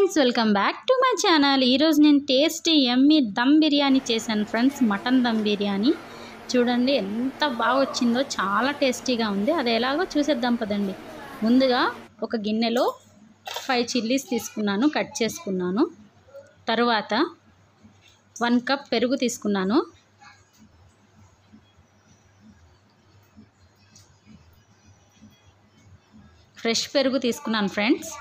friends welcome back to my channel ఈరోజు నేను tasty ఎమ్మి దమ్ బిర్యానీ చేశాను ఫ్రెండ్స్ మటన్ దమ్ బిర్యానీ చూడండి ఎంత బాగా వచ్చిందో చాలా టేస్టీగా ఉంది అది ఎలాగో చూసేద్దాం పదండి ముందుగా ఒక గిన్నెలో ఫైవ్ చిల్లీస్ తీసుకున్నాను కట్ చేసుకున్నాను తరువాత వన్ కప్ పెరుగు తీసుకున్నాను ఫ్రెష్ పెరుగు తీసుకున్నాను ఫ్రెండ్స్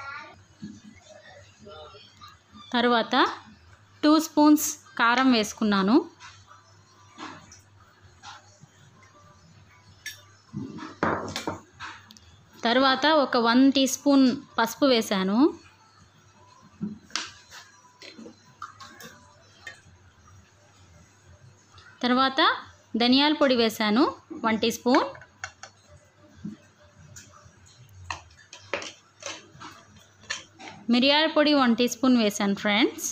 తరువాత టూ స్పూన్స్ కారం వేసుకున్నాను తర్వాత ఒక వన్ టీ స్పూన్ పసుపు వేశాను తర్వాత ధనియాల పొడి వేశాను వన్ టీ స్పూన్ మిరియాల పొడి వన్ టీ స్పూన్ వేసాను ఫ్రెండ్స్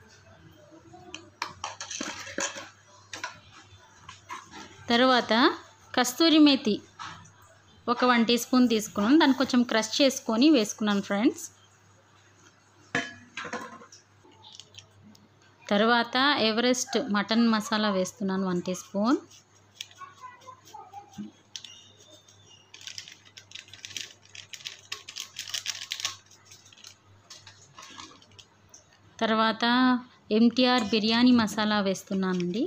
తర్వాత కస్తూరి మేతి ఒక వన్ టీ స్పూన్ తీసుకున్నాను దాన్ని కొంచెం క్రష్ చేసుకొని వేసుకున్నాను ఫ్రెండ్స్ తర్వాత ఎవరెస్ట్ మటన్ మసాలా వేస్తున్నాను వన్ టీ స్పూన్ తర్వాత ఎంటీఆర్ బిర్యానీ మసాలా వేస్తున్నానండి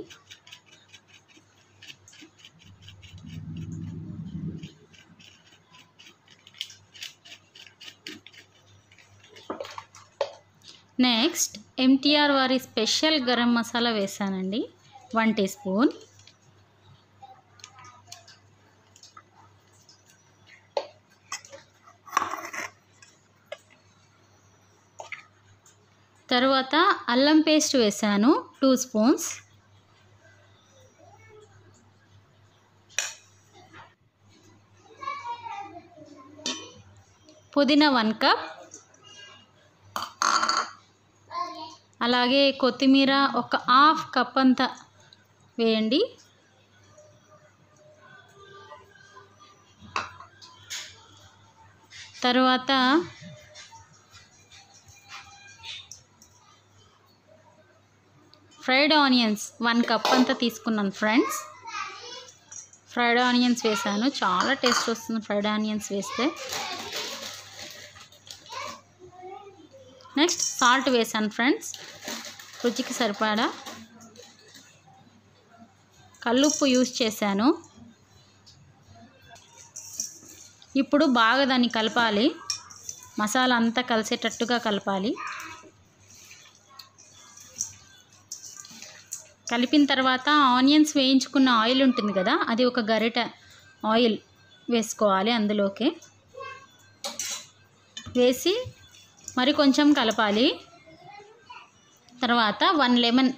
నెక్స్ట్ ఎంటీఆర్ వారి స్పెషల్ గరం మసాలా వేసానండి వన్ టీ స్పూన్ తర్వాత అల్లం పేస్ట్ వేసాను టూ స్పూన్స్ పుదీనా వన్ కప్ అలాగే కొత్తిమీర ఒక హాఫ్ కప్ అంతా వేయండి తర్వాత ఫ్రైడ్ ఆనియన్స్ వన్ కప్ అంతా తీసుకున్నాను ఫ్రెండ్స్ ఫ్రైడ్ ఆనియన్స్ వేసాను చాలా టేస్ట్ వస్తుంది ఫ్రైడ్ ఆనియన్స్ వేస్తే నెక్స్ట్ సాల్ట్ వేసాను ఫ్రెండ్స్ రుచికి సరిపడా కల్లుప్పు యూస్ చేశాను ఇప్పుడు బాగా దాన్ని కలపాలి మసాలా అంతా కలిసేటట్టుగా కలపాలి కలిపిన తర్వాత ఆనియన్స్ వేయించుకున్న ఆయిల్ ఉంటుంది కదా అది ఒక గరిట ఆయిల్ వేసుకోవాలి అందులోకి వేసి మరి కొంచెం కలపాలి తర్వాత వన్ లెమన్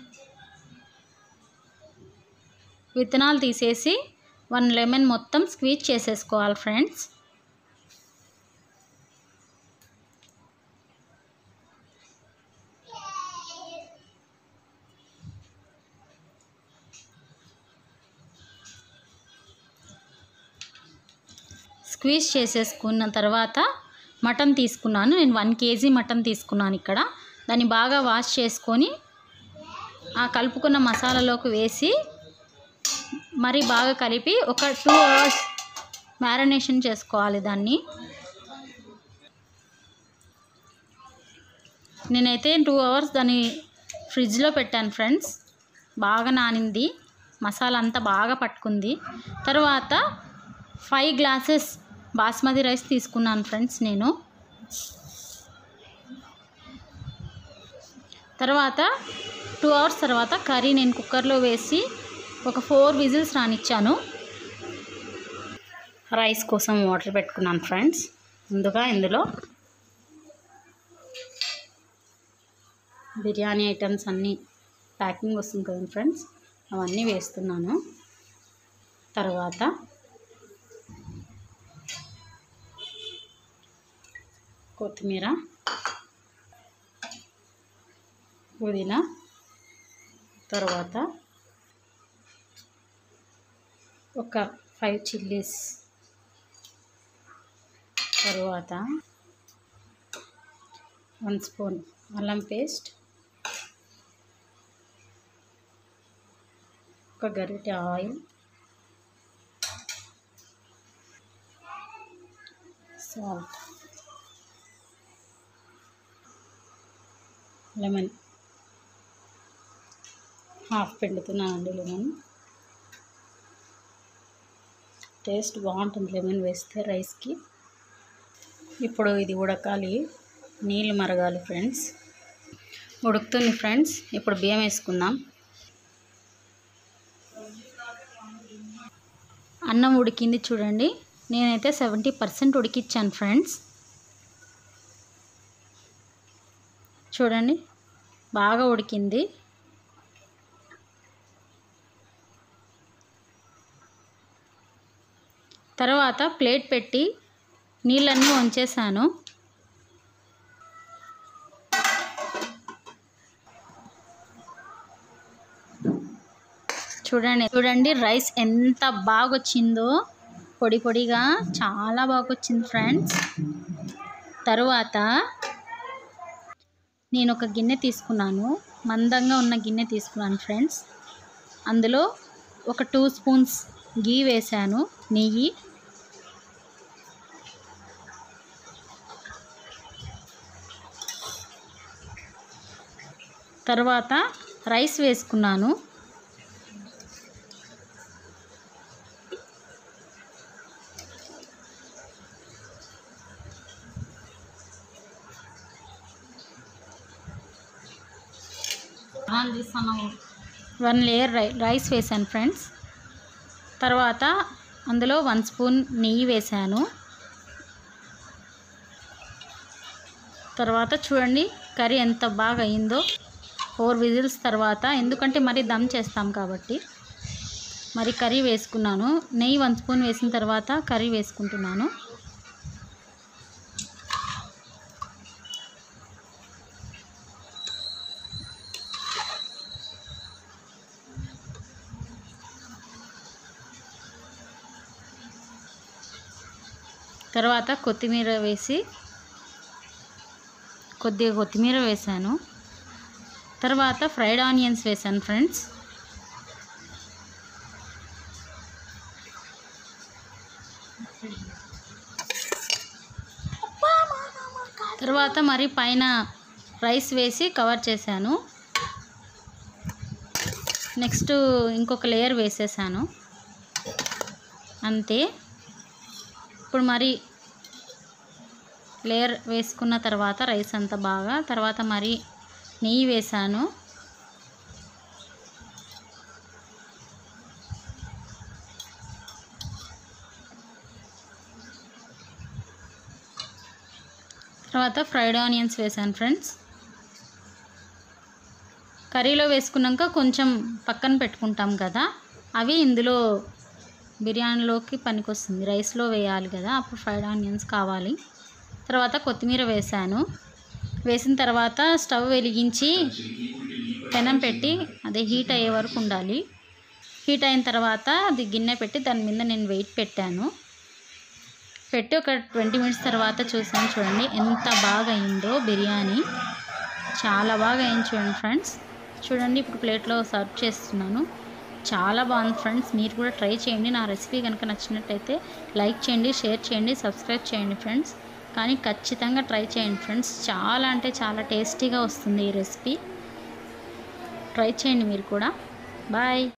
విత్తనాలు తీసేసి వన్ లెమన్ మొత్తం స్క్వీజ్ చేసేసుకోవాలి ఫ్రెండ్స్ స్క్వీజ్ చేసేసుకున్న తర్వాత మటన్ తీసుకున్నాను నేను వన్ కేజీ మటన్ తీసుకున్నాను ఇక్కడ దాన్ని బాగా వాష్ చేసుకొని ఆ కలుపుకున్న మసాలాలోకి వేసి మరి బాగా కలిపి ఒక టూ అవర్స్ మ్యారినేషన్ చేసుకోవాలి దాన్ని నేనైతే టూ అవర్స్ దాన్ని ఫ్రిడ్జ్లో పెట్టాను ఫ్రెండ్స్ బాగా నానింది మసాలా అంతా బాగా పట్టుకుంది తర్వాత ఫైవ్ గ్లాసెస్ బాస్మతి రైస్ తీసుకున్నాను ఫ్రెండ్స్ నేను తర్వాత టూ అవర్స్ తర్వాత కర్రీ నేను కుక్కర్లో వేసి ఒక ఫోర్ విజిల్స్ రానిచ్చాను రైస్ కోసం వాటర్ పెట్టుకున్నాను ఫ్రెండ్స్ ముందుగా ఇందులో బిర్యానీ ఐటమ్స్ అన్నీ ప్యాకింగ్ వస్తుంది కదా ఫ్రెండ్స్ అవన్నీ వేస్తున్నాను తర్వాత కొత్తిమీర పుదీనా తర్వాత ఒక ఫైవ్ చిల్లీస్ తర్వాత వన్ స్పూన్ అల్లం పేస్ట్ ఒక గరిటె ఆయిల్ సాల్ట్ లెమన్ హాఫ్ పిండుతున్నానండి లెమన్ టేస్ట్ బాగుంటుంది లెమన్ వేస్తే రైస్కి ఇప్పుడు ఇది ఉడకాలి నీళ్ళు మరగాలి ఫ్రెండ్స్ ఉడుకుతుంది ఫ్రెండ్స్ ఇప్పుడు బియ్యం వేసుకుందాం అన్నం ఉడికింది చూడండి నేనైతే సెవెంటీ పర్సెంట్ ఉడికిచ్చాను ఫ్రెండ్స్ చూడండి బాగా ఉడికింది తర్వాత ప్లేట్ పెట్టి నీళ్ళన్నీ వంచేసాను చూడండి చూడండి రైస్ ఎంత బాగా వచ్చిందో పొడి పొడిగా చాలా బాగా వచ్చింది ఫ్రెండ్స్ తరువాత నేను ఒక గిన్నె తీసుకున్నాను మందంగా ఉన్న గిన్నె తీసుకున్నాను ఫ్రెండ్స్ అందులో ఒక టూ స్పూన్స్ గీ వేశాను నెయ్యి తర్వాత రైస్ వేసుకున్నాను వన్ లేయర్ రై రైస్ వేసాను ఫ్రెండ్స్ తర్వాత అందులో వన్ స్పూన్ నెయ్యి వేసాను తర్వాత చూడండి కర్రీ ఎంత బాగా అయిందో ఫోర్ విజిల్స్ తర్వాత ఎందుకంటే మరి దమ్ చేస్తాం కాబట్టి మరి కర్రీ వేసుకున్నాను నెయ్యి వన్ స్పూన్ వేసిన తర్వాత కర్రీ వేసుకుంటున్నాను తర్వాత కొత్తిమీర వేసి కొద్దిగా కొత్తిమీర వేసాను తర్వాత ఫ్రైడ్ ఆనియన్స్ వేసాను ఫ్రెండ్స్ తర్వాత మరి పైన రైస్ వేసి కవర్ చేశాను నెక్స్ట్ ఇంకొక లేయర్ వేసేసాను అంతే ఇప్పుడు మరి లేయర్ వేసుకున్న తర్వాత రైస్ అంతా బాగా తర్వాత మరి నెయ్యి వేసాను తర్వాత ఫ్రైడ్ ఆనియన్స్ వేసాను ఫ్రెండ్స్ కర్రీలో వేసుకున్నాక కొంచెం పక్కన పెట్టుకుంటాం కదా అవి ఇందులో బిర్యానీలోకి పనికొస్తుంది రైస్లో వేయాలి కదా అప్పుడు ఫ్రైడ్ ఆనియన్స్ కావాలి తర్వాత కొత్తిమీర వేసాను వేసిన తర్వాత స్టవ్ వెలిగించి పెనం పెట్టి అదే హీట్ అయ్యే వరకు ఉండాలి హీట్ అయిన తర్వాత అది గిన్నె పెట్టి దాని మీద నేను వెయిట్ పెట్టాను పెట్టి ఒక ట్వంటీ మినిట్స్ తర్వాత చూసాను చూడండి ఎంత బాగా అయిందో బిర్యానీ చాలా బాగా అయింది చూడండి ఫ్రెండ్స్ చూడండి ఇప్పుడు ప్లేట్లో సర్వ్ చేస్తున్నాను చాలా బాగుంది ఫ్రెండ్స్ మీరు కూడా ట్రై చేయండి నా రెసిపీ కనుక నచ్చినట్టయితే లైక్ చేయండి షేర్ చేయండి సబ్స్క్రైబ్ చేయండి ఫ్రెండ్స్ కానీ ఖచ్చితంగా ట్రై చేయండి ఫ్రెండ్స్ చాలా అంటే చాలా టేస్టీగా వస్తుంది ఈ రెసిపీ ట్రై చేయండి మీరు కూడా బాయ్